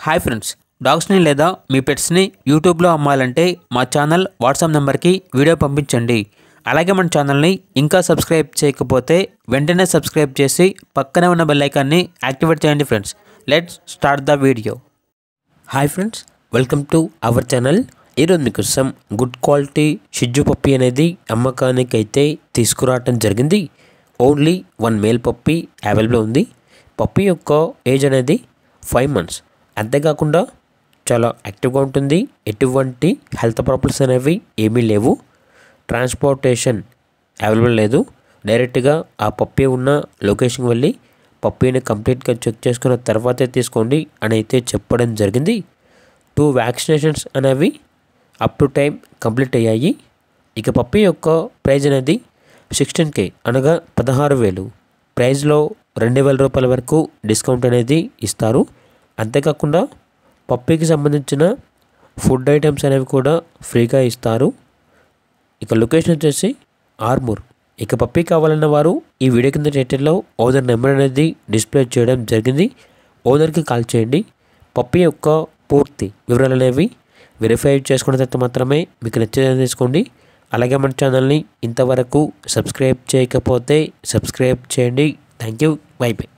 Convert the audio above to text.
hi friends డాగ్స్ని లేదా మీ పెట్స్ని యూట్యూబ్లో అమ్మాలంటే మా ఛానల్ వాట్సాప్ నెంబర్కి వీడియో పంపించండి అలాగే మన ఛానల్ని ఇంకా సబ్స్క్రైబ్ చేయకపోతే వెంటనే సబ్స్క్రైబ్ చేసి పక్కనే ఉన్న బెల్ ఐకాన్ని యాక్టివేట్ చేయండి friends let's start the video hi friends welcome to our channel ఈరోజు మీకోసం గుడ్ క్వాలిటీ షిజ్జు పప్పి అనేది అమ్మకానికి అయితే తీసుకురావటం జరిగింది only one male puppy available ఉంది పప్పి యొక్క ఏజ్ అనేది ఫైవ్ మంత్స్ అంతేకాకుండా చాలా యాక్టివ్గా ఉంటుంది ఎటువంటి హెల్త్ ప్రాబ్లమ్స్ అనేవి ఏమీ లేవు ట్రాన్స్పోర్టేషన్ అవైలబుల్ లేదు డైరెక్ట్గా ఆ పప్పి ఉన్న లొకేషన్కి వెళ్ళి పప్పీని కంప్లీట్గా చెక్ చేసుకున్న తర్వాతే తీసుకోండి అని అయితే చెప్పడం జరిగింది టూ వ్యాక్సినేషన్స్ అనేవి అప్ టు టైం కంప్లీట్ అయ్యాయి ఇక పప్పి యొక్క ప్రైజ్ అనేది సిక్స్టీన్ కే అనగా పదహారు వేలు ప్రైజ్లో రెండు వేల రూపాయల వరకు డిస్కౌంట్ అనేది ఇస్తారు అంతేకాకుండా పప్పీకి సంబంధించిన ఫుడ్ ఐటమ్స్ అనేవి కూడా ఫ్రీగా ఇస్తారు ఇక లొకేషన్ వచ్చేసి ఆర్మూర్ ఇక పప్పీ కావాలన్న వారు ఈ వీడియో కింద టైటిల్లో ఓనర్ నెంబర్ అనేది డిస్ప్లే చేయడం జరిగింది ఓనర్కి కాల్ చేయండి పప్పీ యొక్క పూర్తి వివరాలు అనేవి వెరిఫై చేసుకున్న తర్వాత మాత్రమే మీకు నచ్చేదని తీసుకోండి అలాగే మన ఛానల్ని ఇంతవరకు సబ్స్క్రైబ్ చేయకపోతే సబ్స్క్రైబ్ చేయండి థ్యాంక్ యూ బై బై